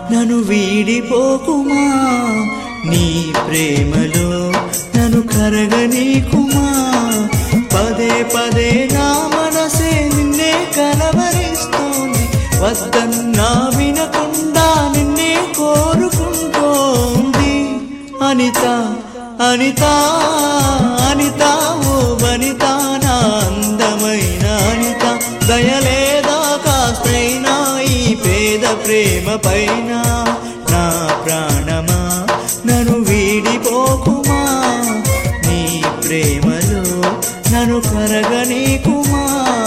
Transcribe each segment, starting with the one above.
నన్ను వీడిపోకుమా నీ ప్రేమలో నన్ను కరగనీకుమా పదే పదే నా మనసే నిన్నే కలవరిస్తోంది వద్దన్నా వినకుండా నిన్నే కోరుకుంటోంది అనిత అనిత అనిత ఓ వనిత నా అందమైన అనిత దయలేదా కాస్తైనా ఈ పేద ప్రేమ పైన నా ప్రాణమా నన్ను వీడిపోకుమా నీ ప్రేమలో నన్ను కరగనీకుమా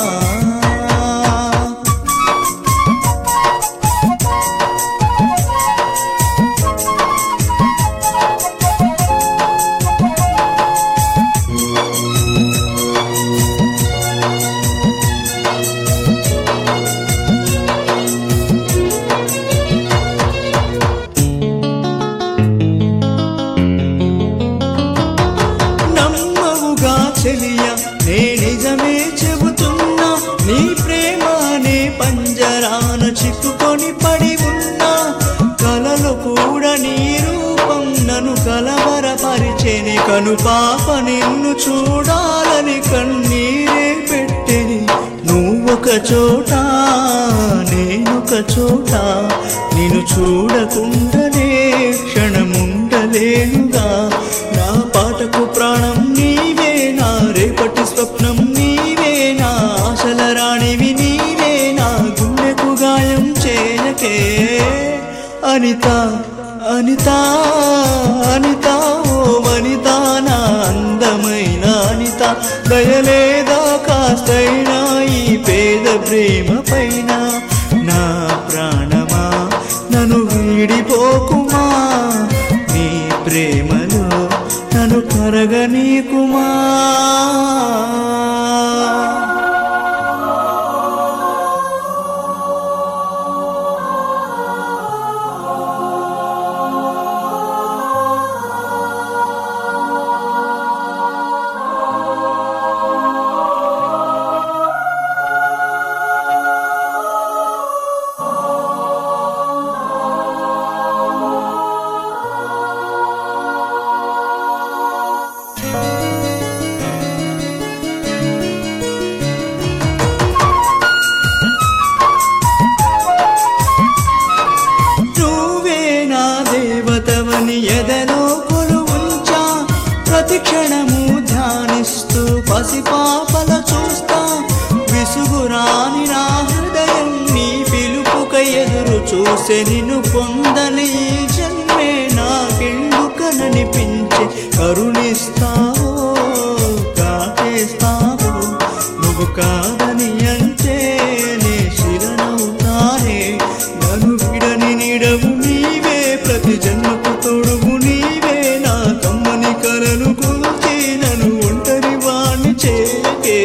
నమ్మవుగా చెలియ నే నిజమే చెబుతున్నా నీ ప్రేమ అనే పంజరాన చిక్కుకొని పడి ఉన్నా కలలు కూడా నీ రూపం నన్ను కలవరపరిచేని కను పాప నిన్ను చూడాలని కన్నీరే పెట్టెని నువ్వొక చోట నేనొక చోట నిన్ను చూడకుండానే క్షణముండలేనుగా నా పాటకు ప్రాణం నీవే నా రేపటి స్వప్నం నీవే నా ఆశల రాణివి నీవే నా గుండెకు గాయం చేయకే అనిత అనిత అనిత ఓ వనిత నా అందమైన అనిత దయలేదా కాస్తైనా ఈ పేద ప్రేమ పైన నా ప్రాణమా నన్ను వీడిపోకుమా నీ ప్రేమలో నన్ను కరగనీకుమా నువ్వే నా దేవతవని ఎదలో కొలువుంచా ప్రతి క్షణము ధ్యానిస్తూ పసిపాపల చూస్తా విసుగురాని నా హృదయం నీ పిలుపుక ఎదురు చూసే నిన్ను పొందని ఈ జన్మే నాకెందుకననిపించే కరుణిస్తావో కాటేస్తావో నువ్వు కాదని అంటే నే శిలనవుతానే నన్ను విడని నీడవు నీవే ప్రతి జన్మకు తోడుగు నీవే నా కమ్మని కలలు కూల్చి నన్ను ఒంటరి వాణ్ణి చేయకే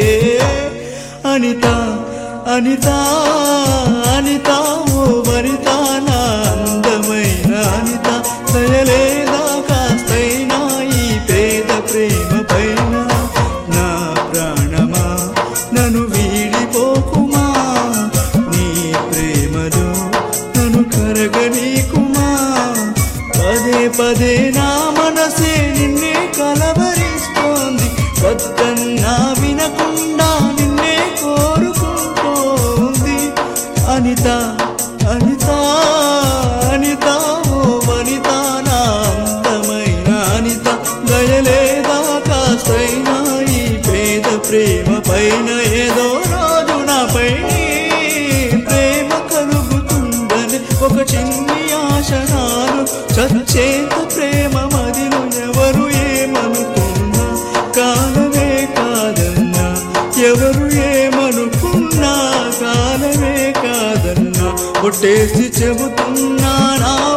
అనిత అనిత అనిత ఓ వనిత నా అందమైన అనిత దయలేదా కాస్తైనా ఈ పేద ప్రేమ పైన నా ప్రాణమా నన్ను వీడిపోకుమా నీ ప్రేమలో నన్ను కరగనీకుమా పదే పదే నా మనసే నిన్నే కలవరిస్తోంది వద్దన్నా వినకుండా నిన్నే కోరుకుంటోంది అనిత అనిత అనిత ఓ వనిత నా అందమైన అనిత దయలేదా కాస్తైనా ఈ పేద ప్రేమ పైన ఏదో రాజు నాపై ప్రేమ కలుగుతుందని ఒక చిన్ని ఆశ నాను చచ్చేంత ప్రేమ మదిలో ఎవరు ఏమనుకున్నా కాలమే కాదన్నా ఎవరు ఏమనుకున్నా కాలమే కాదన్నా ఒట్టేసి చెబుతున్నా నా